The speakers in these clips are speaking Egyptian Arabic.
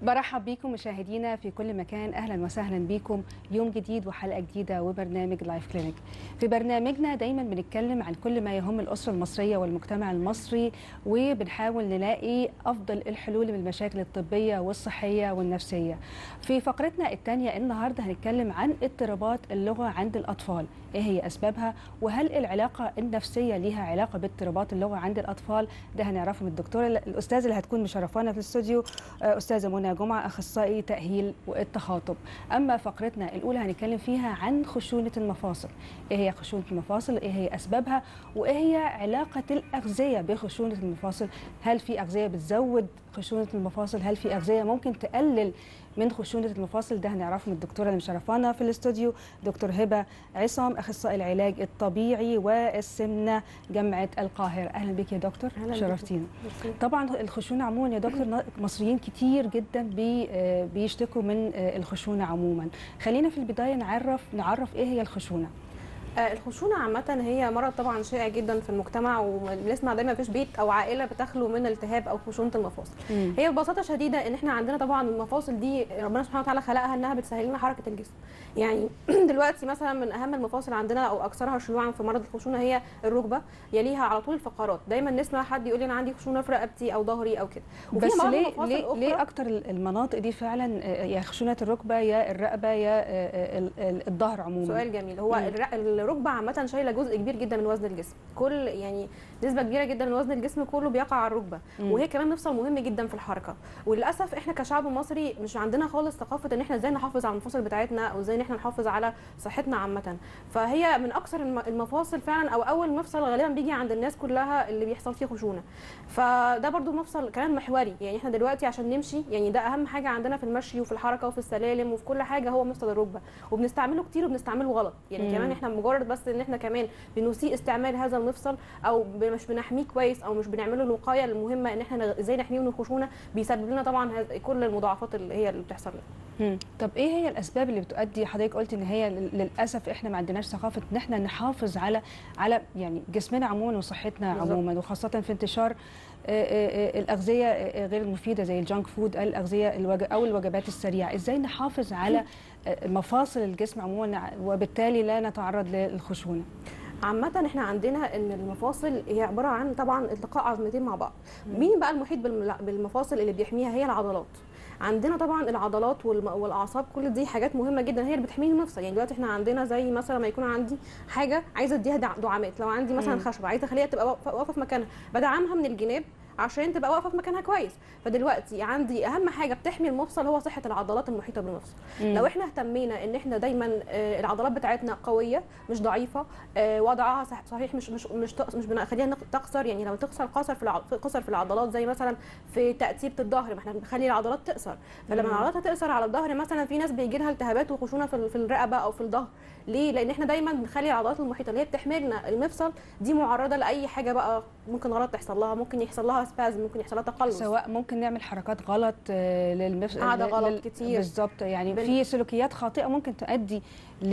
برحب بيكم مشاهدينا في كل مكان اهلا وسهلا بيكم يوم جديد وحلقه جديده وبرنامج لايف كلينيك في برنامجنا دايما بنتكلم عن كل ما يهم الاسره المصريه والمجتمع المصري وبنحاول نلاقي افضل الحلول للمشاكل الطبيه والصحيه والنفسيه في فقرتنا الثانيه النهارده هنتكلم عن اضطرابات اللغه عند الاطفال ايه هي اسبابها وهل العلاقه النفسيه ليها علاقه باضطرابات اللغه عند الاطفال ده هنعرفه من الدكتوره الاستاذه اللي هتكون مشرفانا في الاستوديو استاذه منى جمعه اخصائي تاهيل والتخاطب اما فقرتنا الاولى هنتكلم فيها عن خشونه المفاصل ايه هي خشونه المفاصل ايه هي اسبابها وايه هي علاقه الاغذيه بخشونه المفاصل هل في اغذيه بتزود خشونه المفاصل هل في اغذيه ممكن تقلل من خشونه المفاصل ده هنعرفه من الدكتوره اللي مشرفانا في الاستوديو دكتور هبه عصام اخصائي العلاج الطبيعي والسمنه جامعه القاهره اهلا بك يا دكتور أهلاً شرفتينا بك. طبعا الخشونه عموما يا دكتور مصريين كتير جدا بي بيشتكوا من الخشونه عموما خلينا في البدايه نعرف نعرف ايه هي الخشونه آه، الخشونه عامه هي مرض طبعا شائع جدا في المجتمع وبنسمع دايما مفيش بيت او عائله بتخلو من التهاب او خشونه المفاصل مم. هي ببساطه شديده ان احنا عندنا طبعا المفاصل دي ربنا سبحانه وتعالى خلقها انها بتسهل لنا حركه الجسم يعني دلوقتي مثلا من اهم المفاصل عندنا او اكثرها شيوعا في مرض الخشونه هي الركبه يليها على طول الفقرات دايما نسمع حد يقول لي انا عندي خشونه في رقبتي او ظهري او كده وفي بس بعض ليه المفاصل ليه الأخرى ليه اكتر المناطق دي فعلا آه، يا خشونه الركبه يا الرقبه يا آه، ال- ال- الظهر عموما سؤال جميل هو مم. الر- الركبه عامه شايله جزء كبير جدا من وزن الجسم كل يعني نسبه كبيره جدا من وزن الجسم كله بيقع على الركبه مم. وهي كمان مفصل مهم جدا في الحركه وللاسف احنا كشعب مصري مش عندنا خالص ثقافه ان احنا ازاي نحافظ على المفاصل بتاعتنا او ازاي ان احنا نحافظ على صحتنا عامه فهي من اكثر الم- المفاصل فعلا او اول مفصل غالبا بيجي عند الناس كلها اللي بيحصل فيه خشونه فده برضو مفصل كمان محوري يعني احنا دلوقتي عشان نمشي يعني ده اهم حاجه عندنا في المشي وفي الحركه وفي السلالم وفي كل حاجه هو مفصل الركبه وبنستعمله كتير وبنستعمله غلط يعني مم. كمان احنا مجرد بس ان احنا كمان بنسيء استعمال هذا المفصل او ب- مش بنحميه كويس او مش بنعمله الوقايه المهمه ان احنا نغ- ازاي نحميه من الخشونه بيسبب لنا طبعا هذ- كل المضاعفات اللي هي اللي بتحصل لنا مم. طب ايه هي الاسباب اللي بتؤدي حضرتك قلت ان هي لل- للاسف احنا ما عندناش ثقافه ان احنا نحافظ على على يعني جسمنا عموما وصحتنا بالظبط. عموما وخاصه في انتشار آه، آه، آه، الاغذيه آه، غير المفيده زي الجانك فود الاغذيه الوج- او الوجبات السريعه ازاي نحافظ على آه، مفاصل الجسم عموما وبالتالي لا نتعرض للخشونه عامة احنا عندنا ان المفاصل هي عبارة عن طبعا التقاء عظمتين مع بعض. مين بقى المحيط بالم- بالمفاصل اللي بيحميها هي العضلات. عندنا طبعا العضلات والم- والاعصاب كل دي حاجات مهمه جدا هي اللي بتحميني المفصل يعني دلوقتي احنا عندنا زي مثلا ما يكون عندي حاجه عايزه اديها دع- دعامات لو عندي مثلا مم. خشبه عايزه اخليها تبقى واقفه واقفة في مكانها بدعمها من الجناب عشان تبقى واقفه في مكانها كويس فدلوقتي عندي اهم حاجه بتحمي المفصل هو صحه العضلات المحيطه بالمفصل مم. لو احنا اهتمينا ان احنا دايما آه، العضلات بتاعتنا قويه مش ضعيفه آه، وضعها صح- صحيح مش مش مش تق- مش بنخليها نق- تقصر يعني لو تقصر قصر في الع- في- قصر في العضلات زي مثلا في تأتيبة الظهر ما احنا بنخلي العضلات تقصر فلما مم. العضلات هتقصر على الظهر مثلا في ناس بيجي لها التهابات وخشونه في ال- في الرقبه او في الظهر ليه لان احنا دايما بنخلي العضلات المحيطه اللي هي بتحملنا المفصل دي معرضه لاي حاجه بقى ممكن غلط تحصل لها ممكن يحصل لها سبازم ممكن يحصل لها تقلص سواء ممكن نعمل حركات غلط آه، للمف... قاعدة لل- غلط لل- كتير. بالظبط يعني بال- في سلوكيات خاطئه ممكن تؤدي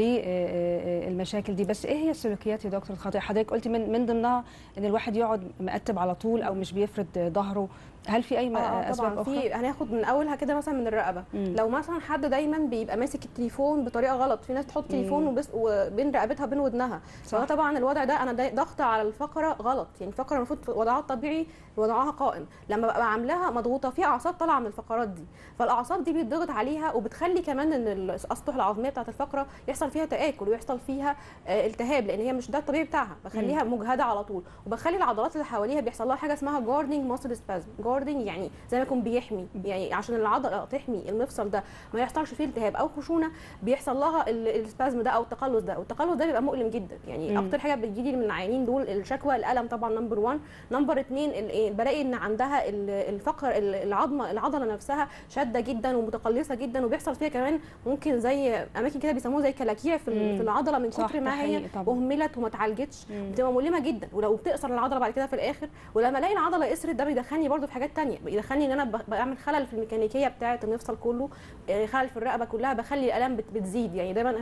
للمشاكل دي بس ايه هي السلوكيات يا دكتور الخاطئه حضرتك قلتي من من ضمنها ان الواحد يقعد مقتب على طول او مش بيفرد ظهره هل في اي م- اه اسباب طبعا اخرى في هناخد من اولها كده مثلا من الرقبه مم. لو مثلا حد دايما بيبقى ماسك التليفون بطريقه غلط في ناس تحط تليفون مم. وبس وبين رقبتها بين ودنها صح. فده طبعا الوضع ده انا دا- ضغط على الفقره غلط يعني الفقره المفروض وضعها الطبيعي وضعها قائم لما ببقى عاملاها مضغوطه في اعصاب طالعه من الفقرات دي فالاعصاب دي بيتضغط عليها وبتخلي كمان ان الاسطح العظميه بتاعت الفقره يحصل فيها تاكل ويحصل فيها آه، التهاب لان هي مش ده الطبيعي بتاعها بخليها مجهده على طول وبخلي العضلات اللي حواليها بيحصل لها حاجه اسمها جاردنج ماسل سبازم جاردنج يعني زي ما يكون بيحمي يعني عشان العضله تحمي المفصل ده ما يحصلش فيه التهاب او خشونه بيحصل لها ال- السبازم ده او التقلص ده والتقلص ده بيبقى مؤلم جدا يعني مم. اكتر حاجه بتجي لي من العيانين دول الشكوى الالم طبعا نمبر 1 نمبر 2 بلاقي ان عندها ال- الفقر ال- العظمه العضله نفسها شاده جدا ومتقلصه جدا وبيحصل فيها كمان ممكن زي اماكن كده بيسموها زي كلاكيع في ال- مم. في العضله من صح، كتر ده ما هي حقيقي طبعاً. اهملت وما اتعالجتش مم. بتبقى مؤلمه جدا ولو بتقصر العضله بعد كده في الاخر ولما الاقي العضله قصرت ده بيدخلني برضو في حاجات تانية بيدخلني ان انا ب- بعمل خلل في الميكانيكيه بتاعه المفصل كله آه، خلل في الرقبه كلها بخلي الالام بت- بتزيد يعني دايما هي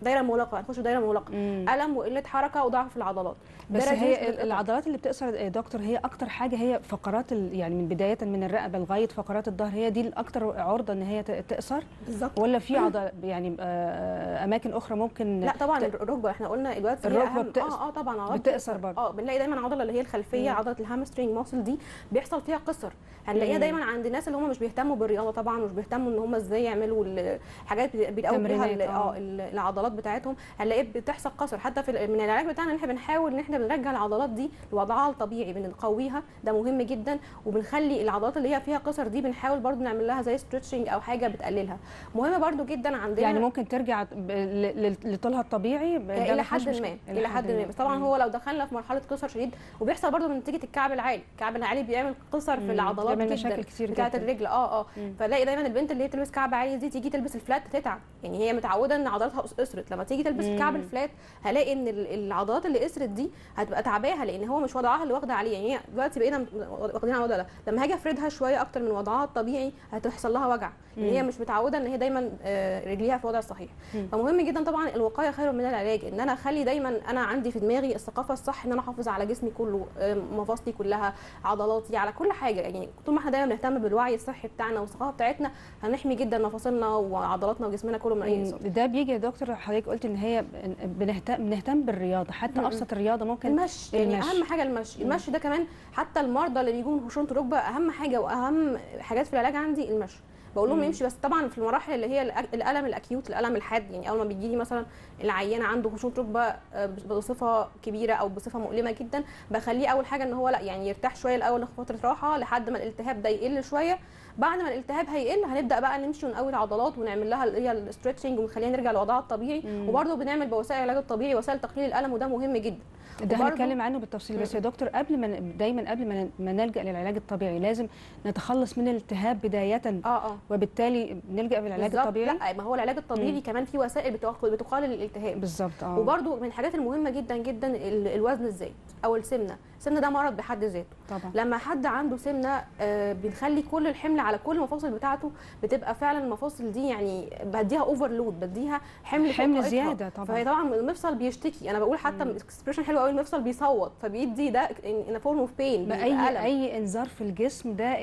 دايره مغلقه هنخش في دايره مغلقه مم. الم وقله حركه وضعف في العضلات بس ده هي راديشن ال- بتتقطع. العضلات اللي بتأثر يا دكتور هي اكتر حاجه هي فقرات ال- يعني من بدايه من الرقبه لغايه فقرات الظهر هي دي الاكتر عرضه ان هي ت- تأثر بالظبط ولا في عضل يعني آه، اماكن اخرى ممكن لا طبعا ت- الركبه احنا قلنا دلوقتي هي الركبة أهم- بتأثر- اه اه طبعا عضلات بتأثر برضه. اه بنلاقي دايما العضله اللي هي الخلفيه مم. عضله الهامسترينج ماسل دي بيحصل فيها قصر هنلاقيها مم. دايما عند الناس اللي هم مش بيهتموا بالرياضه طبعا مش بيهتموا ان هم ازاي يعملوا الحاجات اللي بيقووا بيها تمرينات، ال- آه. اه ال- العضلات بتاعتهم هنلاقي بتحصل قصر حتى في ال- من العلاج بتاعنا ان احنا بنحاول ان احنا بنرجع العضلات دي لوضعها الطبيعي بنقويها ده مهم جدا وبنخلي العضلات اللي هي فيها قصر دي بنحاول برضو نعمل لها زي ستريتشنج او حاجه بتقللها مهم برضو جدا عندنا يعني ممكن ترجع ب- ل- ل- لطولها الطبيعي ب- ده الى مفيش حد مشكلة. ما الى حد ما بس طبعا مم. هو لو دخلنا في مرحله قصر شديد وبيحصل برضو من نتيجه الكعب العالي الكعب العالي بيعمل قصر مم. في العضلات بيعمل جدا مشاكل كتير بتاعه جدا. الرجل اه اه مم. فلاقي دايما البنت اللي هي تلبس كعب عالي دي تيجي تلبس الفلات تتعب يعني هي متعوده ان عضلاتها قص- قصرت لما تيجي تلبس مم. الكعب الفلات هلاقي ان ال- العضلات اللي قصرت دي هتبقى تعباها لان هو مش وضعها اللي واخده عليه يعني هي دلوقتي بقينا م- واخدين على الوضع ده لما هاجي افردها شويه اكتر من وضعها الطبيعي هتحصل لها وجع ان هي مم. مش متعوده ان هي دايما آه، رجليها في الوضع الصحيح مم. فمهم جدا طبعا الوقايه خير من العلاج ان انا اخلي دايما انا عندي في دماغي الثقافه الصح ان انا احافظ على جسمي كله آه، مفاصلي كلها عضلاتي على كل حاجه يعني طول ما احنا دايما بنهتم بالوعي الصحي بتاعنا والثقافه بتاعتنا هنحمي جدا مفاصلنا وعضلاتنا وجسمنا كله من اي مم. اصابه ده بيجي يا دكتور حضرتك قلت ان هي بنهتم بنهتم بالرياضه حتى مم. ابسط الرياضه ممكن المشي يعني المشي. اهم حاجه المشي مم. المشي ده كمان حتى المرضى اللي بيجوا من خشونه الركبه اهم حاجه واهم حاجات في العلاج عندي المشي بقول لهم مم. يمشي بس طبعا في المراحل اللي هي الأ- الالم الاكيوت الالم الحاد يعني اول ما بيجي لي مثلا العيان عنده خشونه ركبه آه، بصفه كبيره او بصفه مؤلمه جدا بخليه اول حاجه ان هو لا يعني يرتاح شويه الاول ياخد فتره راحه لحد ما الالتهاب ده يقل شويه بعد ما الالتهاب هيقل هنبدا بقى نمشي ونقوي العضلات ونعمل لها اللي هي الستريتشنج ونخليها نرجع لوضعها الطبيعي مم. وبرده بنعمل بوسائل العلاج الطبيعي وسائل تقليل الالم وده مهم جدا ده وبرضو- هنتكلم عنه بالتفصيل بس يا دكتور قبل ما ن- دايما قبل ما ن- ما نلجا للعلاج الطبيعي لازم نتخلص من الالتهاب بدايه اه اه وبالتالي نلجا للعلاج بالظبط. الطبيعي لا ما هو العلاج الطبيعي مم. كمان في وسائل بتق- بتقلل الالتهاب بالظبط اه وبرده من الحاجات المهمه جدا جدا ال- الوزن الزايد او السمنه السمنه ده مرض بحد ذاته طبعا لما حد عنده سمنه آه، بنخلي كل الحمل على كل المفاصل بتاعته بتبقى فعلا المفاصل دي يعني بديها اوفرلود بديها حمل فوق حمل طاقتها. زياده طبعا فهي طبعا المفصل بيشتكي انا بقول حتى اكسبريشن حلو قوي المفصل بيصوت فبيدي ده ان فورم اوف بين باي اي انذار في الجسم ده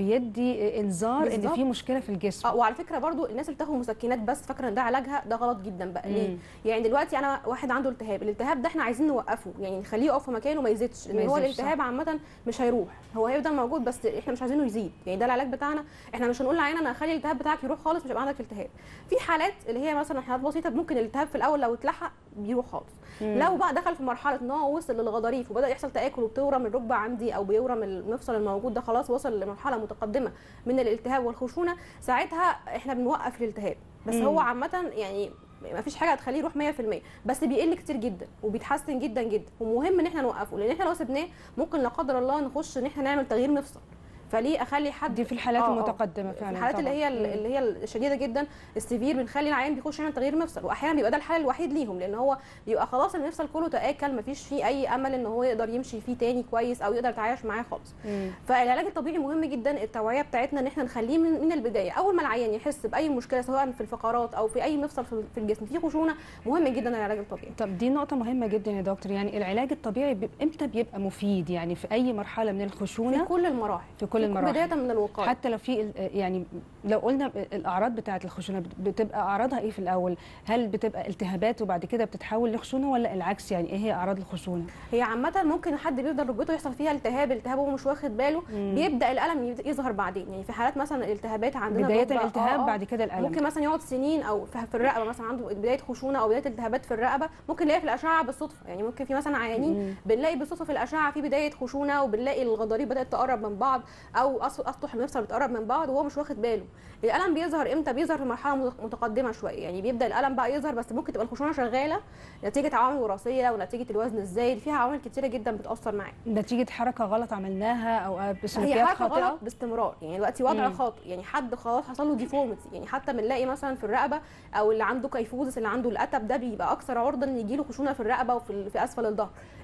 بيدي انذار ان بالظبط. في مشكله في الجسم اه وعلى فكره برضو الناس اللي بتاخد مسكنات بس فاكره ان ده علاجها ده غلط جدا بقى ليه مم. يعني دلوقتي انا واحد عنده التهاب الالتهاب ده احنا عايزين نوقفه يعني نخليه يقف في مكانه ما يزيدش ما ان هو يزيدش، صح. الالتهاب عامه مش هيروح هو هيفضل موجود بس احنا مش عايزينه يزيد يعني ده العلاج بتاعنا احنا مش هنقول للعيان انا هخلي الالتهاب بتاعك يروح خالص مش هيبقى عندك التهاب في حالات اللي هي مثلا حالات بسيطه ممكن الالتهاب في الاول لو اتلحق بيروح خالص مم. لو بقى دخل في مرحله ان هو وصل للغضاريف وبدا يحصل تاكل وبتورم الركبه عندي او بيورم المفصل الموجود ده خلاص وصل لمرحله متقدمه من الالتهاب والخشونه ساعتها احنا بنوقف الالتهاب بس مم. هو عامه يعني ما فيش حاجه هتخليه يروح 100% بس بيقل كتير جدا وبيتحسن جدا جدا ومهم ان احنا نوقفه لان احنا لو سبناه ممكن لا قدر الله نخش ان احنا نعمل تغيير مفصل فليه اخلي حد دي في الحالات آه، آه. المتقدمه في فعلا الحالات اللي طبعاً. هي مم. اللي هي الشديده جدا السيفير بنخلي العيان بيخش يعمل تغيير مفصل واحيانا بيبقى ده الحل الوحيد ليهم لان هو بيبقى خلاص المفصل كله تاكل مفيش فيه اي امل ان هو يقدر يمشي فيه تاني كويس او يقدر يتعايش معاه خالص مم. فالعلاج الطبيعي مهم جدا التوعيه بتاعتنا ان احنا نخليه من, من البدايه اول ما العيان يحس باي مشكله سواء في الفقرات او في اي مفصل في في الجسم فيه خشونه مهم جدا العلاج الطبيعي طب دي نقطة مهمة جدا يا دكتور يعني العلاج الطبيعي بيب... امتى بيبقى مفيد يعني في أي مرحلة من في الخشونة كل المراحل في كل المراحل بدايه من الوقايه حتى لو في ال- يعني لو قلنا الأعراض بتاعة الخشونة بت- بتبقى أعراضها إيه في الأول؟ هل بتبقى التهابات وبعد كده بتتحول لخشونة ولا العكس يعني إيه هي أعراض الخشونة؟ هي عامة ممكن حد بيفضل ركبته يحصل فيها التهاب التهاب وهو مش واخد باله مم. بيبدا الالم يبدأ يظهر بعدين يعني في حالات مثلا الالتهابات عندنا بداية الركبة، الالتهاب آه، آه، بعد كده الألم ممكن مثلا يقعد سنين او في في الرقبه مثلا عنده بدايه خشونه او بدايه التهابات في الرقبه ممكن نلاقي في الاشعه بالصدفه يعني ممكن في مثلا عيانين مم. بنلاقي بالصدفه في الاشعه في بدايه خشونه وبنلاقي الغضاريف بدات تقرب من بعض او أس- اسطح المفصل بتقرب من بعض وهو مش واخد باله الالم بيظهر امتى بيظهر في مرحله مت- متقدمه شويه يعني بيبدا الالم بقى يظهر بس ممكن تبقى الخشونه شغاله نتيجه عوامل وراثيه ونتيجه الوزن الزايد فيها عوامل كتيره جدا بتاثر معانا نتيجة حركة غلط عملناها أو هي بسلوكيات حركه خاطئة غلط باستمرار يعني دلوقتي وضع مم. خاطئ يعني حد خلاص حصل له ديفورميتي يعني حتى بنلاقي مثلا في الرقبه او اللي عنده كيفوزس اللي عنده الاتب ده بيبقى اكثر عرضه ان يجي له خشونه في الرقبه وفي ال- في اسفل الظهر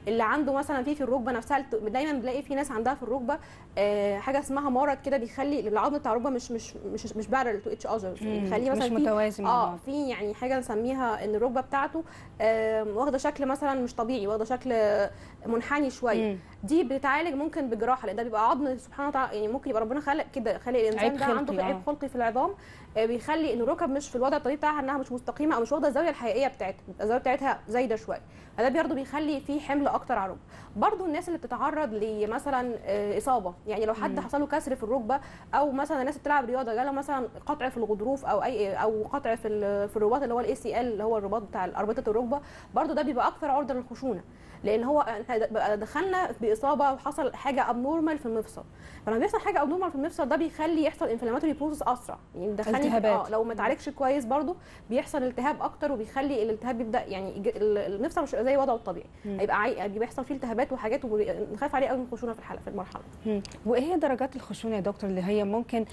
اللي عنده مثلا في في الركبه نفسها الت- دايما بنلاقي في ناس عندها في الركبه آه، حاجه اسمها مرض كده بيخلي العظم بتاع الركبه مش مش مش مش بارل تو اتش اذرز مم. بيخليه مش مثلا في متوازي مع اه بعض في يعني حاجه نسميها ان الركبه بتاعته آه، واخده شكل مثلا مش طبيعي واخده شكل منحني شويه مم. دي بتتعالج ممكن بجراحه لان ده بيبقى عظم سبحانه وتعالى يعني ممكن يبقى ربنا خلق كده خلق الانسان عيب ده عنده خلقي، عيب آه. خلقي في العظام آه، بيخلي ان الركب مش في الوضع الطبيعي بتاعها انها مش مستقيمه او مش واخده الزاويه الحقيقيه بتاعتها بتبقى الزاويه بتاعتها زايده شويه فده برضه بيخلي فيه حمل اكتر على الركبه برضه الناس اللي بتتعرض لمثلا آه، اصابه يعني لو حد مم. حصل له كسر في الركبه او مثلا الناس اللي بتلعب رياضه جاله مثلا قطع في الغضروف او اي او قطع في ال- في الرباط اللي هو الاي سي ال اللي هو الرباط بتاع اربطه الركبه برضه ده بيبقى اكثر عرضه للخشونه لان هو إحنا بقى دخلنا باصابه وحصل حاجه ابنورمال في المفصل فلما بيحصل حاجه ابنورمال في المفصل ده بيخلي يحصل انفلاماتوري بروسس اسرع يعني دخلني التهابات. اه لو ما اتعالجش كويس برضه بيحصل التهاب اكتر وبيخلي الالتهاب يبدا يعني يج- ال- المفصل مش هيبقى زي وضعه الطبيعي مم. هيبقى عي... بيحصل فيه التهابات وحاجات ونخاف عليه قوي من الخشونه في الحلقه في المرحله مم. وايه هي درجات الخشونه يا دكتور اللي هي ممكن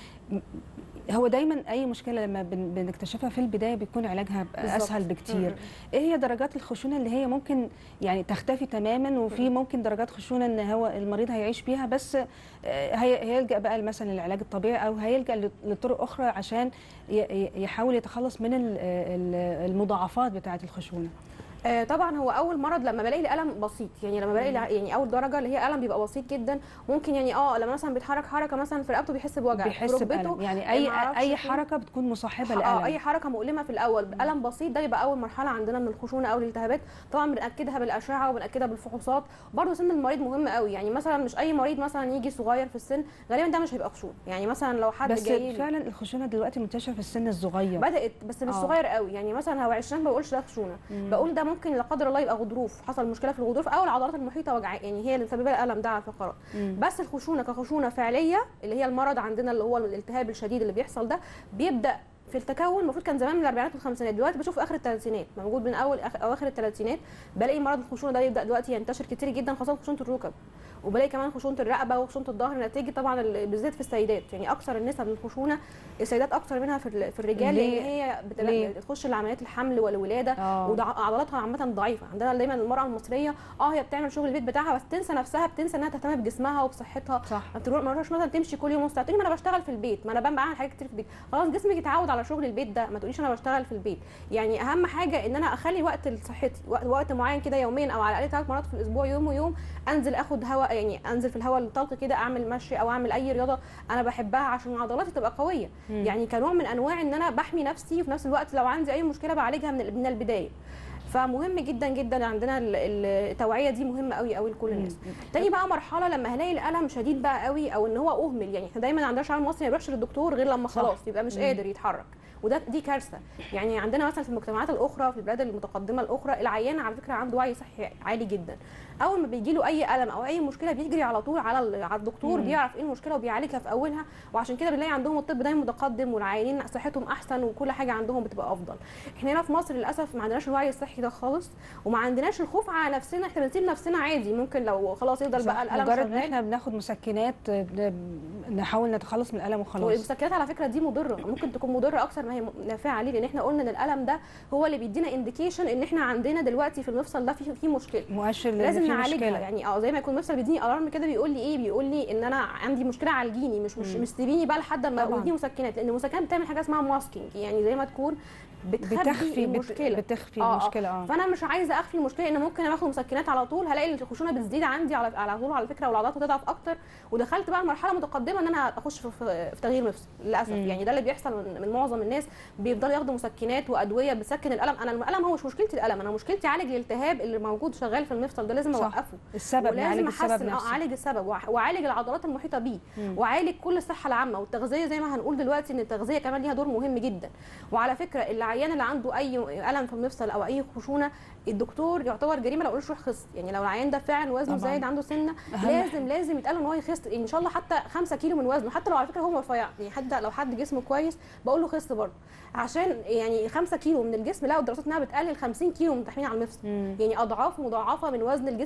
هو دايما اي مشكله لما بن- بنكتشفها في البدايه بيكون علاجها بالظبط. اسهل بكتير مم. ايه هي درجات الخشونه اللي هي ممكن يعني تختفي تماما وفي ممكن درجات خشونه ان هو المريض هيعيش بيها بس آه، هي- هيلجا بقى مثلا للعلاج الطبيعي او هيلجا ل- لطرق اخرى عشان ي- ي- يحاول يتخلص من ال- ال- المضاعفات بتاعه الخشونه آه طبعا هو اول مرض لما بلاقي الالم بسيط يعني لما بلاقي الع- يعني اول درجه اللي هي الم بيبقى بسيط جدا ممكن يعني اه لما مثلا بيتحرك حركه مثلا في رقبته بيحس بوجع بيحس في ركبته بألم يعني اي معرفش اي فين. حركه بتكون مصاحبه اه للالم اي حركه مؤلمه في الاول الم بسيط ده يبقى اول مرحله عندنا من الخشونه او الالتهابات طبعا بناكدها بالاشعه وبناكدها بالفحوصات برضه سن المريض مهم قوي يعني مثلا مش اي مريض مثلا يجي صغير في السن غالبا ده مش هيبقى خشونه يعني مثلا لو حد بس جاي لي- فعلا الخشونه دلوقتي منتشره في السن الصغير بدات بس مش آه. صغير قوي يعني مثلا هو 20 ما بقولش ده خشونه مم. بقول ده ممكن لا قدر الله يبقى غضروف حصل مشكله في الغضروف او العضلات المحيطه وجع يعني هي اللي مسببه الالم ده على الفقرات مم. بس الخشونه كخشونه فعليه اللي هي المرض عندنا اللي هو الالتهاب الشديد اللي بيحصل ده بيبدا في التكون المفروض كان زمان من الاربعينات والخمسينات دلوقتي بشوف في اخر الثلاثينات موجود من اول أخ- اواخر الثلاثينات بلاقي مرض الخشونه ده يبدا دلوقتي ينتشر كتير جدا خاصه خشونه الركب وبلاقي كمان خشونه الرقبه وخشونه الظهر نتيجه طبعا ال- بالذات في السيدات يعني اكثر النسب من الخشونه السيدات اكثر منها في ال- في الرجال ليه؟ لان هي بتلا- ليه؟ بتخش لعمليات الحمل والولاده اه وعضلاتها عامه ضعيفه عندنا دايما المراه المصريه اه هي بتعمل شغل البيت بتاعها بس تنسى نفسها بتنسى انها تهتم بجسمها وبصحتها صح ما بتروح ما تروحش مثلا تمشي كل يوم نص ساعه تقولي ما انا بشتغل في البيت ما انا بقى بعمل حاجات كتير في البيت خلاص جسمك اتعود على شغل البيت ده ما تقوليش انا بشتغل في البيت يعني اهم حاجه ان انا اخلي وقت لصحتي وقت, وقت معين كده يوميا او على الاقل ثلاث مرات في الاسبوع يوم ويوم انزل اخد هواء يعني انزل في الهواء الطلق كده اعمل مشي او اعمل اي رياضه انا بحبها عشان عضلاتي تبقى قويه مم. يعني كنوع من انواع ان انا بحمي نفسي وفي نفس الوقت لو عندي اي مشكله بعالجها من من البدايه فمهم جدا جدا عندنا ال- ال- التوعيه دي مهمه قوي قوي لكل الناس تاني بقى مرحله لما هلاقي الالم شديد بقى قوي او ان هو اهمل يعني احنا دايما عندنا شعب مصري ما بيروحش للدكتور غير لما صح. خلاص يبقى مش مم. قادر يتحرك وده دي كارثه يعني عندنا مثلا في المجتمعات الاخرى في البلاد المتقدمه الاخرى العيان على فكره عنده وعي صحي عالي جدا اول ما بيجي له اي الم او اي مشكله بيجري على طول على ال- على الدكتور مم. بيعرف ايه المشكله وبيعالجها في اولها وعشان كده بنلاقي عندهم الطب دايما متقدم والعيانين صحتهم احسن وكل حاجه عندهم بتبقى افضل احنا هنا في مصر للاسف ما عندناش الوعي الصحي ده خالص وما عندناش الخوف على نفسنا احنا بنسيب نفسنا عادي ممكن لو خلاص يفضل بقى الالم مجرد ان شغال احنا بناخد مسكنات آه، ب- نحاول نتخلص من الالم وخلاص والمسكنات على فكره دي مضره ممكن تكون مضره اكثر ما هي نافعه ليه لان احنا قلنا ان الالم ده هو اللي بيدينا انديكيشن ان احنا عندنا دلوقتي في المفصل ده في في مشكله مؤشر لأن لازم في نعالجها مشكلة. يعني اه زي ما يكون المفصل بيديني الارم كده بيقول لي ايه بيقول لي ان انا عندي مشكله عالجيني مش مش مم. مش سيبيني بقى لحد ما طبعاً. ودي مسكنات لان المسكنات بتعمل حاجه اسمها ماسكينج يعني زي ما تكون بتخبي بتخفي بت- المشكله بتخفي آه، آه. المشكله اه فانا مش عايزه اخفي المشكله ان ممكن اخد مسكنات على طول هلاقي الخشونه بتزيد عندي على على طول على فكره والعضلات هتضعف اكتر ودخلت بقى مرحله متقدمه ان انا اخش في, في, في تغيير مفصل للاسف مم. يعني ده اللي بيحصل من, من معظم الناس بيفضلوا ياخدوا مسكنات وادويه بتسكن الالم انا الالم هو مش مشكلتي الالم انا مشكلتي اعالج الالتهاب اللي موجود شغال في المفصل ده لازم صح. اوقفه السبب نعالج ولازم السبب احسن اه نفسه اعالج السبب وأع- واعالج العضلات المحيطه بيه مم. واعالج كل الصحه العامه والتغذيه زي ما هنقول دلوقتي ان التغذيه كمان ليها دور مهم جدا وعلى فكره العيان اللي عنده اي الم في المفصل او اي خشونه الدكتور يعتبر جريمه لو قالوش روح خس يعني لو العيان ده فعلا وزنه طبعاً. زايد عنده سنه أهم لازم لازم يتقال له ان هو يخس ان شاء الله حتى 5 كيلو من وزنه حتى لو على فكره هو رفيع يعني حتى لو حد جسمه كويس بقول له خس برضه عشان يعني 5 كيلو من الجسم لا الدراسات انها بتقلل 50 كيلو من تحميل على المفصل مم. يعني اضعاف مضاعفه من وزن الجسم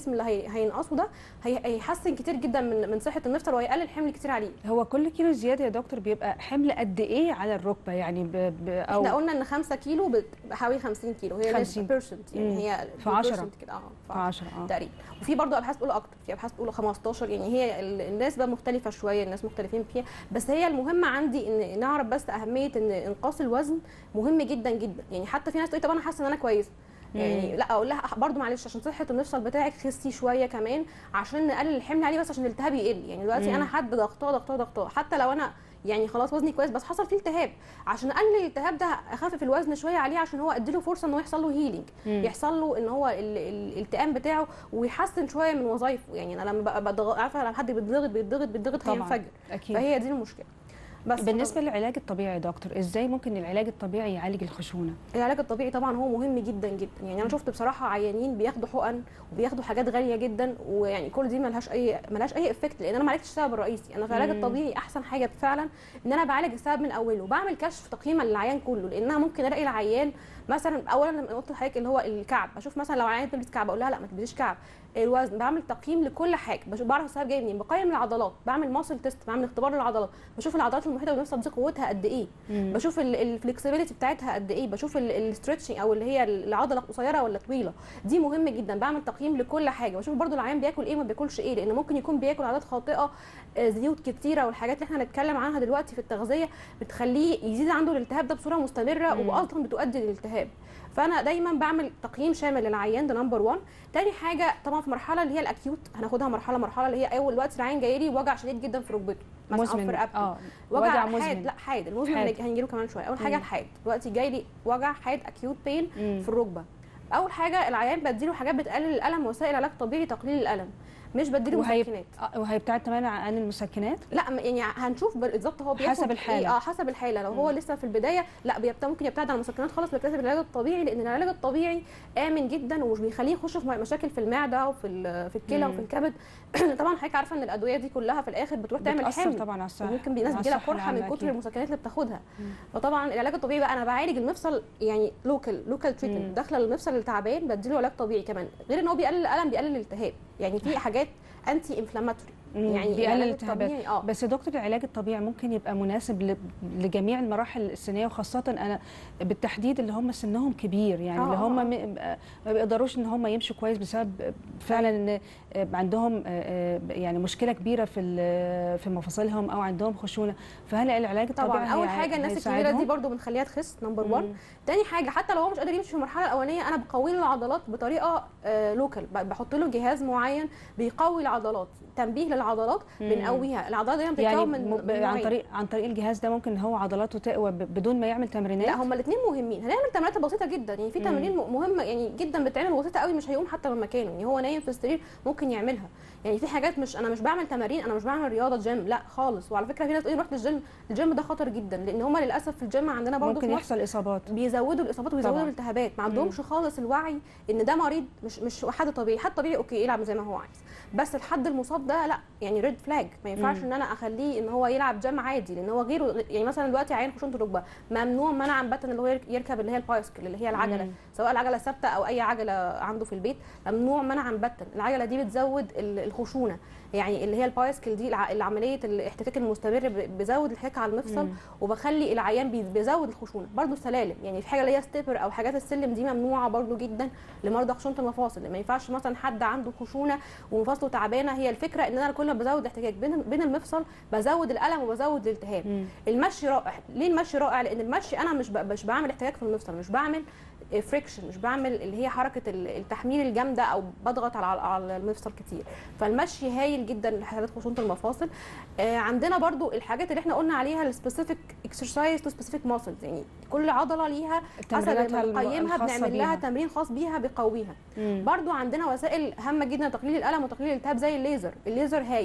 الجسم اللي هي- هينقصه ده هي- هيحسن كتير جدا من من صحه المفصل وهيقلل حمل كتير عليه هو كل كيلو زياده يا دكتور بيبقى حمل قد ايه على الركبه يعني ب... ب... او احنا قلنا ان 5 كيلو بت- بحوالي 50 كيلو هي 50. 50% يعني مم. هي في 10. percent كده اه في في 10 اه تقريبا وفي برضه ابحاث بتقول اكتر في ابحاث بتقول 15 يعني هي ال- الناس بقى مختلفه شويه الناس مختلفين فيها بس هي المهم عندي ان نعرف بس اهميه ان انقاص الوزن مهم جدا جدا يعني حتى في ناس تقول طب انا حاسه ان انا كويسه يعني مم. لا اقول لها برضه معلش عشان صحه المفصل بتاعك خسي شويه كمان عشان نقلل الحمل عليه بس عشان الالتهاب يقل يعني دلوقتي مم. انا حد ضغطاه ضغطاه ضغطاه حتى لو انا يعني خلاص وزني كويس بس حصل فيه التهاب عشان اقلل الالتهاب ده اخفف الوزن شويه عليه عشان هو اديله فرصه ان هو يحصل له هيلينج مم. يحصل له ان هو ال- ال- الالتئام بتاعه ويحسن شويه من وظايفه يعني انا لما ببقى بضغ- عارفه لما حد بيتضغط بيتضغط بيتضغط طبعاً. هينفجر اكيد فهي دي المشكله بس بالنسبه للعلاج الطبيعي يا دكتور ازاي ممكن العلاج الطبيعي يعالج الخشونه العلاج الطبيعي طبعا هو مهم جدا جدا يعني انا شفت بصراحه عيانين بياخدوا حقن وبياخدوا حاجات غاليه جدا ويعني كل دي ملهاش اي ملهاش اي افكت لان انا ما عالجتش السبب الرئيسي انا في العلاج مم. الطبيعي احسن حاجه فعلا ان انا بعالج السبب من اوله بعمل كشف تقييما للعيان كله لانها ممكن الاقي العيان مثلا اولا لما قلت لحضرتك اللي هو الكعب بشوف مثلا لو عيان بتلبس كعب اقول لها لا ما تلبسيش كعب الوزن بعمل تقييم لكل حاجه بشوف بعرف السبب جاي منين بقيم العضلات بعمل ماسل تيست بعمل اختبار للعضلات بشوف العضلات المحيطه بالمفصل دي قوتها قد ايه مم. بشوف الفلكسبيليتي بتاعتها قد ايه بشوف الستريتشنج او اللي هي العضله قصيره ولا طويله دي مهم جدا بعمل تقييم لكل حاجه بشوف برضو العيان بياكل ايه ما بياكلش ايه لان ممكن يكون بياكل عادات خاطئه آه، زيوت كتيره والحاجات اللي احنا هنتكلم عنها دلوقتي في التغذيه بتخليه يزيد عنده الالتهاب ده بصوره مستمره مم. واصلا بتؤدي للالتهاب فانا دايما بعمل تقييم شامل للعيان ده نمبر 1 تاني حاجه طبعا في مرحله اللي هي الاكيوت هناخدها مرحله مرحله اللي هي اول وقت العيان جاي لي وجع شديد جدا في ركبته مثلا أو في مزمن رقبته اه وجع, وجع حاد مزمن لا حاد المزمن حاد. اللي هنجيله كمان شويه اول حاجه مم. الحاد دلوقتي جاي لي وجع حاد اكيوت بين مم. في الركبه اول حاجه العيان بديله حاجات بتقلل الالم وسائل علاج طبيعي تقليل الالم مش بديله وهي مسكنات آه، وهيبتعد تماما عن المسكنات لا م- يعني هنشوف بالظبط هو بياخد حسب الحالة. إيه اه حسب الحاله لو هو لسه في البدايه لا بيبت... ممكن يبتعد عن المسكنات خالص بيكتسب العلاج الطبيعي لان العلاج الطبيعي امن جدا ومش بيخليه يخش في مشاكل في المعده وفي ال- في الكلى مم. وفي الكبد طبعا حضرتك عارفه ان الادويه دي كلها في الاخر بتروح تعمل بتأثر حمل طبعا على الصحه وممكن ناس على بيجيلها الصحة قرحه من العامة كتر أكيد. المسكنات اللي بتاخدها مم. فطبعا العلاج الطبيعي بقى انا بعالج المفصل يعني لوكال لوكال مم. تريتمنت داخله المفصل اللي تعبان بديله علاج طبيعي كمان غير ان هو بيقلل الالم بيقلل الالتهاب يعني في حاجات انتي انفلاماتوري مم. يعني بيقلل العلاج الالتهابات الطبيعي اه بس يا دكتور العلاج الطبيعي ممكن يبقى مناسب ل- لجميع المراحل السنيه وخاصه انا بالتحديد اللي هم سنهم كبير يعني آه، اللي آه، هم آه. م- ما بيقدروش ان هم يمشوا كويس بسبب فعلا ان عندهم يعني مشكله كبيره في ال- في مفاصلهم او عندهم خشونه فهل العلاج الطبيعي طبعا اول هي- حاجه الناس الكبيره هيساعدهم؟ دي برضو بنخليها تخس نمبر 1 مم. تاني حاجه حتى لو هو مش قادر يمشي في المرحله الاولانيه انا بقوي له العضلات بطريقه آه لوكال بحط له جهاز معين بيقوي العضلات تنبيه للعضلات مم. بنقويها العضلات دي بتتكون يعني من م- ب- من عن نوعين. طريق عن طريق الجهاز ده ممكن هو عضلاته تقوى ب- بدون ما يعمل تمرينات لا هما الاثنين مهمين هنعمل تمرينات بسيطه جدا يعني في مم. تمارين م- مهمه يعني جدا بتتعمل بسيطه قوي مش هيقوم حتى من مكانه يعني هو نايم في السرير ممكن يعملها يعني في حاجات مش انا مش بعمل تمارين انا مش بعمل رياضه جيم لا خالص وعلى فكره في ناس تقول لي رحت الجيم الجيم ده خطر جدا لان هما للاسف في الجيم عندنا برضه ممكن في مصر يحصل اصابات بيزودوا الاصابات وبيزودوا طبعاً. الالتهابات ما عندهمش خالص الوعي ان ده مريض مش مش حد طبيعي حد طبيعي اوكي يلعب زي ما هو عايز بس الحد المصاب ده لا يعني ريد فلاج ما ينفعش مم. ان انا اخليه ان هو يلعب جيم عادي لان هو غيره يعني مثلا دلوقتي عيان خشونه الركبه ممنوع منعا باتا اللي هو يرك- يركب اللي هي البايسكل اللي هي العجله مم. سواء العجله ثابته او اي عجله عنده في البيت ممنوع منعا باتا العجله دي بتزود ال- الخشونه يعني اللي هي البايسكل دي الع- العمليه الاحتكاك المستمر ب- بزود الاحتكاك على المفصل مم. وبخلي العيان بي- بيزود الخشونه برضو السلالم يعني في حاجه اللي هي ستيبر او حاجات السلم دي ممنوعه برضو جدا لمرضى خشونه المفاصل ما ينفعش مثلا حد عنده خشونه ومفاصله تعبانه هي الفكره ان انا كل ما بزود احتكاك بين بين المفصل بزود الالم وبزود الالتهاب مم. المشي رائع ليه المشي رائع لان المشي انا مش ب- مش بعمل احتكاك في المفصل مش بعمل فريكشن مش بعمل اللي هي حركه ال- التحميل الجامده او بضغط على على المفصل كتير فالمشي هايل جدا لحالات خشونه المفاصل آه عندنا برضو الحاجات اللي احنا قلنا عليها السبيسيفيك اكسرسايز تو سبيسيفيك ماسلز يعني كل عضله ليها حسب تمريناتها ما الم- بنقيمها الخاصة بنعمل لها بيها. تمرين خاص بيها بيقويها مم. برضو عندنا وسائل هامه جدا لتقليل الالم وتقليل الالتهاب زي الليزر الليزر هايل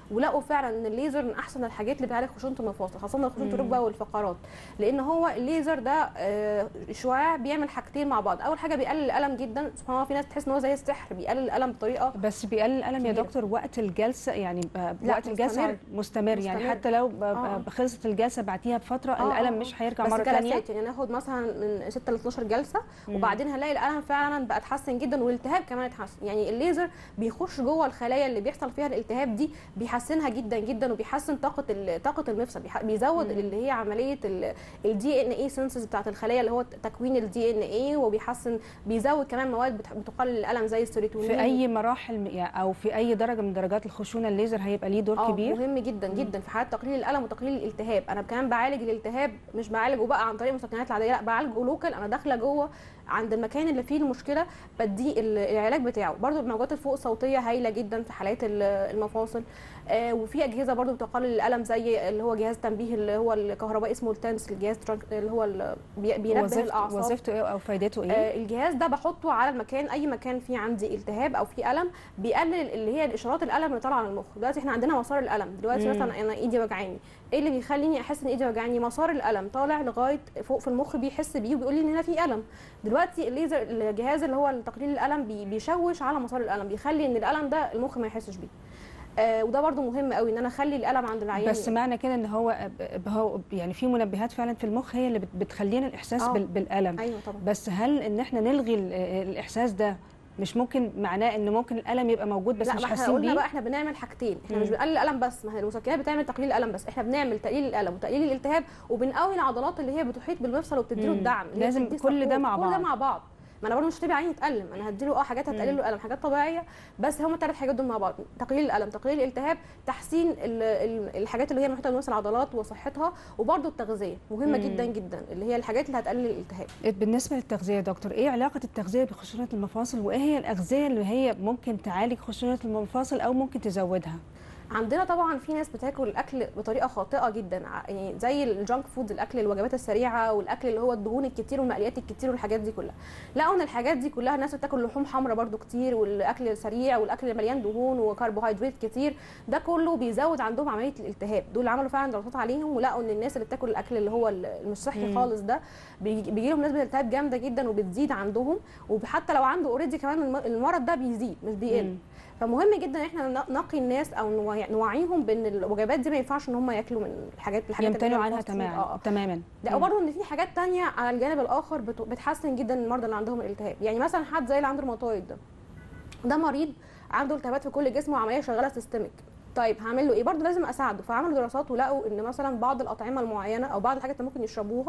ولقوا فعلا ان الليزر من احسن الحاجات اللي بتعالج خشونه المفاصل خاصه خشونه مم. الركبه والفقرات لان هو الليزر ده آه، شعاع بيعمل حاجتين مع بعض اول حاجه بيقلل الالم جدا سبحان الله في ناس تحس ان هو زي السحر بيقلل الالم بطريقه بس بيقلل الالم يا كبيرة. دكتور وقت الجلسه يعني ب- لا، وقت الجلسه مستمر. مستمر يعني مستمر. حتى لو ب- آه. ب- خلصت الجلسه بعديها بفتره آه، الالم آه، مش هيرجع بس مره ثانيه جلسات يعني ناخد مثلا من 6 ل 12 جلسه مم. وبعدين هنلاقي الالم فعلا بقى اتحسن جدا والالتهاب كمان اتحسن يعني الليزر بيخش جوه الخلايا اللي بيحصل فيها الالتهاب دي بيحسنها جدا جدا وبيحسن طاقه ال- طاقه المفصل بيح- بيزود مم. اللي هي عمليه الدي ان اي سينسز بتاعت الخلايا اللي هو تكوين الدي ان اي وبيحسن بيزود كمان مواد بت- بتقلل الالم زي السيروتونين في اي مراحل م- يعني او في اي درجه من درجات الخشونه الليزر هيبقى ليه دور اه كبير مهم جدا جدا في حالات تقليل الالم وتقليل الالتهاب انا كمان بعالج الالتهاب مش بعالجه بقى عن طريق المسكنات العاديه لا بعالجه لوكال انا داخله جوه عند المكان اللي فيه المشكله بديه ال- العلاج بتاعه برضو الموجات الفوق الصوتيه هايله جدا في حالات ال- المفاصل آه وفي اجهزه برضو بتقلل الالم زي اللي هو جهاز تنبيه اللي هو الكهربائي اسمه التنس الجهاز ترانك- اللي هو ال- بي- بينبه وظيفته الاعصاب وظيفته ايه او فايدته ايه آه، الجهاز ده بحطه على المكان اي مكان فيه عندي التهاب او فيه الم بيقلل اللي هي الاشارات الالم اللي طالعه من المخ دلوقتي احنا عندنا مسار الالم دلوقتي مم. مثلا انا ايدي وجعاني ايه اللي بيخليني احس ان ايدي وجعاني مسار الالم طالع لغايه فوق في المخ بيحس بيه وبيقول لي ان هنا في الم دلوقتي الليزر الجهاز اللي هو تقليل الالم بي- بيشوش على مسار الالم بيخلي ان الالم ده المخ ما يحسش بيه آه وده برضو مهم قوي ان انا اخلي الالم عند العيان بس معنى كده ان هو ب- هو يعني في منبهات فعلا في المخ هي اللي بت- بتخلينا الاحساس آه. بال- بالالم ايوه طبعا بس هل ان احنا نلغي ال- الاحساس ده مش ممكن معناه ان ممكن الالم يبقى موجود بس لا مش ما احنا حاسين قلنا بيه بقى احنا بنعمل حاجتين احنا مم. مش بنقلل الالم بس ما هي المسكنات بتعمل تقليل الالم بس احنا بنعمل تقليل الالم وتقليل الالتهاب وبنقوي العضلات اللي هي بتحيط بالمفصل وبتديله مم. الدعم اللي هي لازم بتديه كل ده support. مع كل ده بعض. مع بعض ما انا برضه مش هتبقى عيني يتالم انا هديله اه حاجات هتقلل له الالم حاجات طبيعيه بس هم الثلاث حاجات دول مع بعض تقليل الالم تقليل الالتهاب تحسين ال- ال- الحاجات اللي هي محيطه بالمفصل العضلات وصحتها وبرضه التغذيه مهمه مم. جدا جدا اللي هي الحاجات اللي هتقلل الالتهاب بالنسبه للتغذيه يا دكتور ايه علاقه التغذيه بخشونه المفاصل وايه هي الاغذيه اللي هي ممكن تعالج خشونه المفاصل او ممكن تزودها عندنا طبعا في ناس بتاكل الاكل بطريقه خاطئه جدا ع- يعني زي الجانك فود الاكل الوجبات السريعه والاكل اللي هو الدهون الكتير والمقليات الكتير والحاجات دي كلها لقوا ان الحاجات دي كلها الناس بتاكل لحوم حمراء برده كتير والاكل السريع والاكل اللي مليان دهون وكربوهيدرات كتير ده كله بيزود عندهم عمليه الالتهاب دول عملوا فعلا دراسات عليهم ولقوا ان الناس اللي بتاكل الاكل اللي هو ال- مش صحي مم. خالص ده بيجي بيجي لهم نسبه التهاب جامده جدا وبتزيد عندهم وحتى لو عنده اوريدي كمان الم- المرض ده بيزيد مش بيقل مم. فمهم جدا ان احنا ن- نقي الناس او نوعي- نوعيهم بان الوجبات دي ما ينفعش ان هم ياكلوا من الحاجات الحاجات اللي هي يمتنعوا عنها الفاست فود. تماما اه آه. تماما لا مم. وبرضه ان في حاجات تانية على الجانب الاخر بت- بتحسن جدا المرضى اللي عندهم الالتهاب يعني مثلا حد زي اللي عنده الروماتويد ده ده مريض عنده التهابات في كل جسمه وعمليه شغاله سيستميك طيب هعمل له ايه برضه لازم اساعده فعملوا دراسات ولقوا ان مثلا بعض الاطعمه المعينه او بعض الحاجات اللي ممكن يشربوها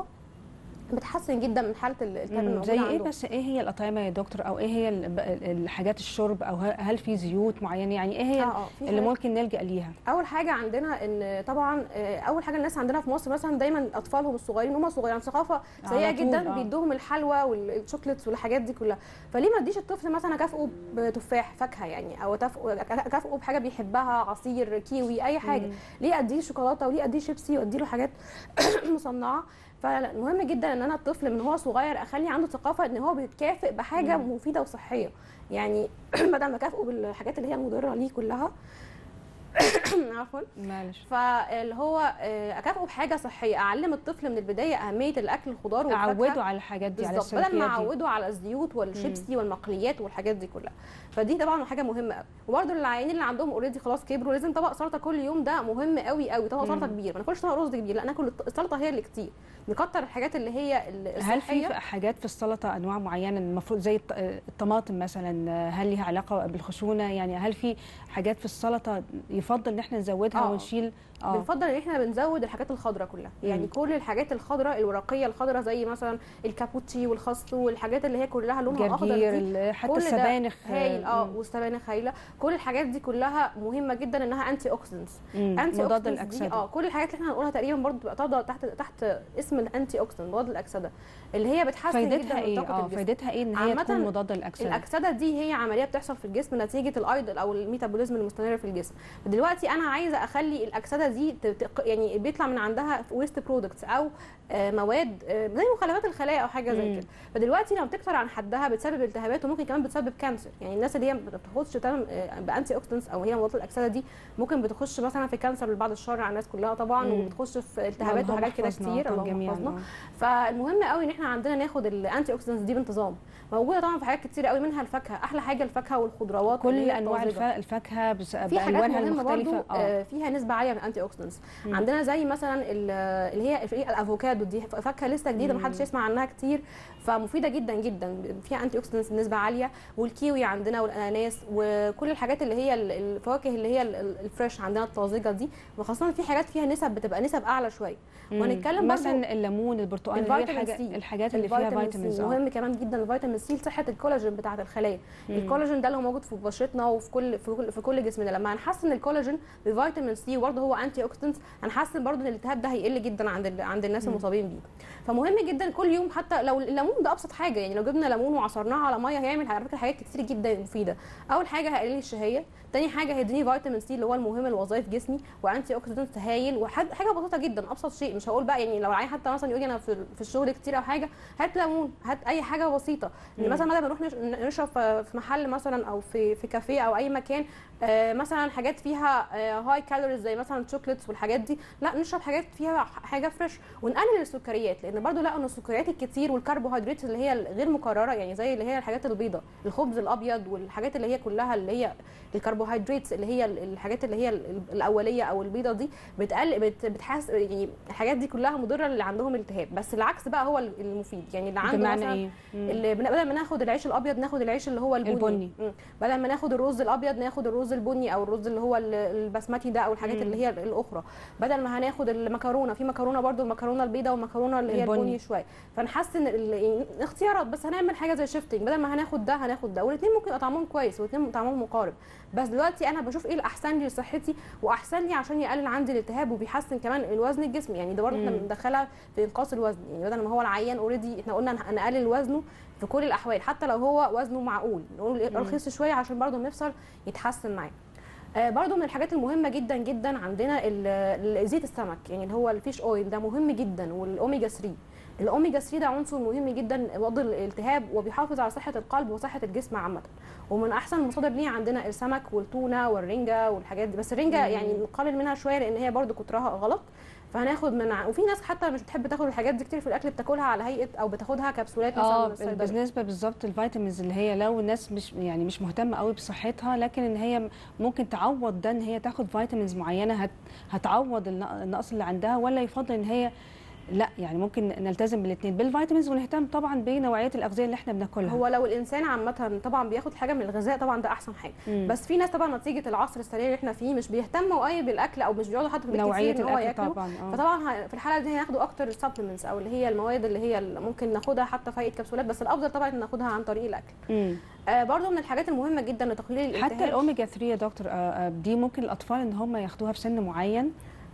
بتحسن جدا من حاله الالتهاب مم. الموجوده زي ايه عنده بس ايه هي الاطعمه يا دكتور او ايه هي ال- ب- الحاجات الشرب او ه- هل في زيوت معينه يعني ايه هي اه اه في اللي حاجات- ممكن نلجا ليها اول حاجه عندنا ان طبعا آه، اول حاجه الناس عندنا في مصر مثلا دايما اطفالهم الصغيرين هم صغيرين ثقافه سيئه على طول، جدا آه. بيدوهم الحلوى والشوكليتس والحاجات دي كلها فليه ما اديش الطفل مثلا اكافئه بتفاح فاكهه يعني او أتف- اكافئه بحاجه بيحبها عصير كيوي اي حاجه مم. ليه اديه شوكولاته وليه اديه شيبسي وادي له حاجات مصنعه فمهم جدا ان انا الطفل من هو صغير اخلي عنده ثقافه ان هو بيتكافئ بحاجه مم. مفيده وصحيه يعني بدل ما اكافئه بالحاجات اللي هي مضره ليه كلها عفوا معلش فاللي هو آه، اكافئه بحاجه صحيه اعلم الطفل من البدايه اهميه الاكل الخضار والفاكهه اعودوا على الحاجات دي على بالظبط بدل ما السلوكيات دي اعوده على الزيوت والشيبسي والمقليات والحاجات دي كلها فدي طبعا حاجه مهمه قوي وبرده العيانين اللي عندهم اوريدي خلاص كبروا لازم طبق سلطه كل يوم ده مهم قوي قوي طبق مم. سلطه كبير ما ناكلش طبق رز كبير لا ناكل الط- السلطه هي اللي كتير نكتر الحاجات اللي هي ال- هل في الصحيه حاجات في السلطه انواع معينه المفروض زي الط- الطماطم مثلا هل ليها علاقه بالخشونه يعني هل في حاجات في السلطه يفضل ان احنا نزودها آه. ونشيل اه بنفضل ان احنا بنزود الحاجات الخضراء كلها يعني مم. كل الحاجات الخضراء الورقيه الخضراء زي مثلا الكابوتشي والخس والحاجات اللي هي كلها لونها اخضر جرجير دي ال- حتى كل ده السبانخ هايل اه مم. والسبانخ هايله كل الحاجات دي كلها مهمه جدا انها انتي اوكسيدنتس مم. انتي مضاد اوكسيدنتس دي الاكسده اه كل الحاجات اللي احنا هنقولها تقريبا برضو بتبقى تفضل تحت تحت اسم الانتي اوكسيدنت مضاد الاكسده اللي هي بتحسن جدا فايدتها من ايه طاقه اه الجسم فايدتها ايه ان هي عامةً تكون مضاده للاكسده الاكسده دي هي عمليه بتحصل في الجسم نتيجه الايض او الميتابوليزم المستمر في الجسم دلوقتي انا عايزه اخلي الاكسده الاكسده دي ت- ت- يعني بيطلع من عندها ويست برودكتس او آه، مواد آه، زي مخلفات الخلايا او حاجه زي مم. كده فدلوقتي لما بتكتر عن حدها بتسبب التهابات وممكن كمان بتسبب كانسر يعني الناس اللي هي ما بتاخدش تمام آه، بانتي اوكسيدنتس او هي مضادات الاكسده دي ممكن بتخش مثلا في كانسر بعد الشر على الناس كلها طبعا مم. وبتخش في التهابات اللهم وحاجات كده احفظنا كتير طبعاً اللهم جميعاً، يحفظنا آه. فالمهم قوي ان احنا عندنا ناخد الانتي اوكسيدنتس دي بانتظام موجوده طبعا في حاجات كتير قوي منها الفاكهه احلى حاجه الفاكهه والخضروات اللي كل هي انواع الطازجة. الف- الفاكهه بس- في حاجات بالوانها مهمه برضو المختلفه اه آه، فيها نسبه عاليه من الانتي اوكسيدنتس مم. عندنا زي مثلا ال- اللي هي في الافوكادو دي فاكهه لسه جديده مم. ما حدش يسمع عنها كتير فمفيده جدا جدا فيها انتي اوكسيدنتس بنسبه عاليه والكيوي عندنا والاناناس وكل الحاجات اللي هي ال- الفواكه اللي هي ال- ال- الفريش عندنا الطازجه دي وخاصه في حاجات فيها نسب بتبقى نسب اعلى شويه مم. وهنتكلم برضو مثلا الليمون البرتقال اللي هي الفيتامين الحاجة سي. الحاجات اللي فيها الفيتامين فيتامينز سي اه مهم كمان جدا الفيتامين سي لصحه الكولاجين بتاعه الخلايا مم. الكولاجين ده اللي هو موجود في بشرتنا وفي كل في كل, في كل جسمنا لما هنحسن الكولاجين بفيتامين سي وبرده هو انتي اوكسيدنت هنحسن برده ان الالتهاب ده هيقل جدا عند ال- عند الناس مم. المصابين بيه فمهم جدا كل يوم حتى لو الليمون ده ابسط حاجه يعني لو جبنا ليمون وعصرناه على ميه هيعمل على فكره حاجات كتير جدا مفيده اول حاجه هيقلل لي الشهيه تاني حاجه هيديني فيتامين سي اللي هو المهم لوظائف جسمي وانتي اوكسيدنت هايل وحاجه بسيطه جدا ابسط شيء مش هقول بقى يعني لو العيان حتى مثلا يقول لي انا في في الشغل كتير او حاجه هات ليمون هات اي حاجه بسيطه ان مم. مثلا بدل ما نروح نش- نشرب في في محل مثلا او في في كافيه او اي مكان آه، مثلا حاجات فيها هاي كالوريز زي مثلا الشوكليتس والحاجات دي لا نشرب حاجات فيها ح- حاجه فريش ونقلل السكريات لان برضو لقوا ان السكريات الكتير والكربوهيدرات اللي هي الغير مكرره يعني زي اللي هي الحاجات البيضاء الخبز الابيض والحاجات اللي هي كلها اللي هي الكربوهيدرات اللي هي ال- الحاجات اللي هي ال- الاوليه او البيضه دي بتقل بت بتحس يعني الحاجات دي كلها مضره اللي عندهم التهاب بس العكس بقى هو المفيد يعني اللي عنده بمعنى مثلا ايه؟ مم. اللي بن- بدل ما ناخد العيش الابيض ناخد العيش اللي هو البني, البني. مم. بدل ما ناخد الرز الابيض ناخد الرز البني او الرز اللي هو ال- البسمتي ده او الحاجات مم. اللي هي الاخرى بدل ما هناخد المكرونه في مكرونه برضو المكرونه البيضاء والمكرونه اللي هي البني. البني شويه فنحسن ال- يعني اختيارات بس هنعمل حاجه زي شيفتنج بدل ما هناخد ده هناخد ده والاثنين ممكن يبقى طعمهم كويس والاثنين طعمهم مقارب بس دلوقتي انا بشوف ايه الاحسن لي لصحتي واحسن لي عشان يقلل عندي الالتهاب وبيحسن كمان الوزن الجسمي يعني ده برضه احنا مم. بندخلها في انقاص الوزن يعني بدل ما هو العيان اوريدي احنا قلنا هن- نقلل وزنه في كل الاحوال حتى لو هو وزنه معقول نقول مم. رخيص شويه عشان برضه المفصل يتحسن معاه آه، برضو من الحاجات المهمه جدا جدا عندنا ال- ال- زيت السمك يعني اللي هو الفيش اويل ده مهم جدا والاوميجا 3 الاوميجا 3 ده عنصر مهم جدا ضد الالتهاب وبيحافظ على صحه القلب وصحه الجسم عامه ومن احسن المصادر ليه عندنا السمك والتونه والرنجه والحاجات دي بس الرنجه مم. يعني نقلل منها شويه لان هي برضو كترها غلط فهناخد من ع- وفي ناس حتى مش بتحب تاخد الحاجات دي كتير في الاكل بتاكلها على هيئه او بتاخدها كبسولات مثلا اه من الصيدلية. بالنسبه بالظبط الفيتامينز اللي هي لو الناس مش يعني مش مهتمه قوي بصحتها لكن ان هي ممكن تعوض ده ان هي تاخد فيتامينز معينه هت هتعوض الن- النقص اللي عندها ولا يفضل ان هي لا يعني ممكن نلتزم بالاثنين بالفيتامينز ونهتم طبعا بنوعيه الاغذيه اللي احنا بناكلها هو لو الانسان عامه طبعا بياخد حاجه من الغذاء طبعا ده احسن حاجه مم. بس في ناس طبعا نتيجه العصر السريع اللي احنا فيه مش بيهتموا قوي بالاكل او مش بيقعدوا حتى في البيت نوعيه كتير ان هو الاكل ياكلوا طبعا اه فطبعا ه- في الحاله دي هياخدوا اكتر السبلمنتس او اللي هي المواد اللي هي اللي ممكن ناخدها حتى في هيئه كبسولات بس الافضل طبعا ان ناخدها عن طريق الاكل مم. آه برضو من الحاجات المهمه جدا لتقليل الالتهاب حتى الاوميجا 3 يا دكتور آه، آه، دي ممكن الاطفال ان هم ياخدوها في سن معين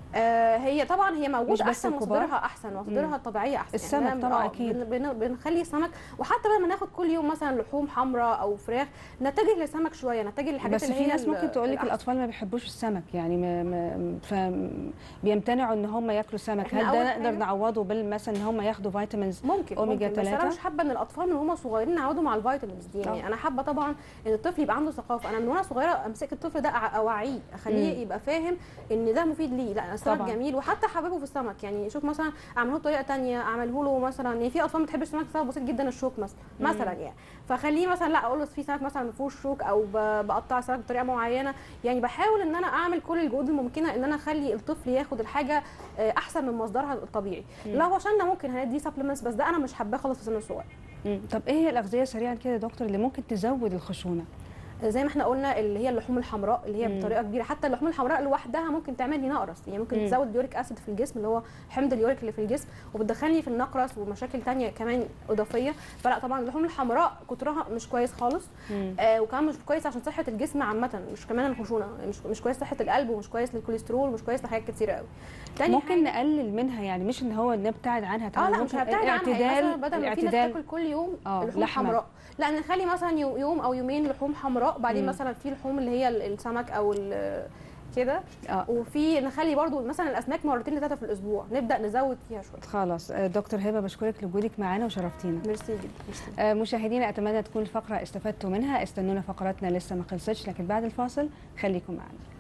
آه هي طبعا هي موجود مش بس احسن الكبار؟ مصادرها احسن مصادرها الطبيعيه احسن السمك يعني طبعاً آه، أكيد. بن بن بنخلي السمك وحتى لما ناخد كل يوم مثلا لحوم حمراء او فراخ نتجه للسمك شويه نتجه للحاجات بس اللي في هي ناس ال- ممكن تقول لك الأحسن. الاطفال ما بيحبوش السمك يعني ما ما ف بيمتنعوا ان هم ياكلوا سمك إحنا هل أول ده نقدر حاجة- نعوضه بال مثلا ان هم ياخدوا فيتامينز ممكن أوميجا ممكن بس انا تلاتة؟ مش حابه ان الاطفال من هم صغيرين نعودوا مع الفيتامينز دي يعني آه. انا حابه طبعا ان الطفل يبقى عنده ثقافه انا من وانا صغيره امسك الطفل ده أع- اوعيه اخليه مم. يبقى فاهم ان ده مفيد ليه لا السمك طبعاً. جميل وحتى حببه في السمك يعني شوف مثلا اعمله بطريقه تانية اعمله له مثلا يعني في اطفال ما بتحبش السمك بسبب بسيط جدا الشوك مثلا مم. مثلا يعني فخليه مثلا لا اقول له في سمك مثلا ما فيهوش شوك او ب- بقطع السمك بطريقه معينه يعني بحاول ان انا اعمل كل الجهود الممكنه ان انا اخلي الطفل ياخد الحاجه آه، احسن من مصدرها الطبيعي مم. لو عشان ممكن هندي سبلمنتس بس ده انا مش حباه خالص في سن الصغير مم. طب ايه هي الاغذيه سريعا كده يا دكتور اللي ممكن تزود الخشونه زي ما احنا قلنا اللي هي اللحوم الحمراء اللي هي مم. بطريقه كبيره حتى اللحوم الحمراء لوحدها ممكن تعمل لي نقرس يعني ممكن مم. تزود اليوريك اسيد في الجسم اللي هو حمض اليوريك اللي في الجسم وبتدخلني في النقرس ومشاكل تانية كمان اضافيه فلا طبعا اللحوم الحمراء كترها مش كويس خالص مم. آه وكمان مش كويس عشان صحه الجسم عامه مش كمان الخشونه مش مش كويس صحه القلب ومش كويس للكوليسترول ومش كويس لحاجات كتيره قوي تاني ممكن نقلل منها يعني مش ان هو نبتعد عنها اه طبعا لا مش ممكن هبتعد عنها يعني الاعتدال مثلا بدل ما في ناس الاعتدال تاكل كل يوم آه، لحوم لحمة. حمراء لا نخلي مثلا يو- يوم او يومين لحوم حمراء بعدين مم. مثلا في لحوم اللي هي ال- السمك او ال- كده اه وفي نخلي برضو مثلا الاسماك مرتين لثلاثه في الاسبوع نبدا نزود فيها شويه خلاص آه، دكتور هبه بشكرك لوجودك معانا وشرفتينا ميرسي جدا ميرسي. آه، مشاهدينا اتمنى تكون الفقره استفدتوا منها استنونا فقراتنا لسه ما خلصتش لكن بعد الفاصل خليكم معنا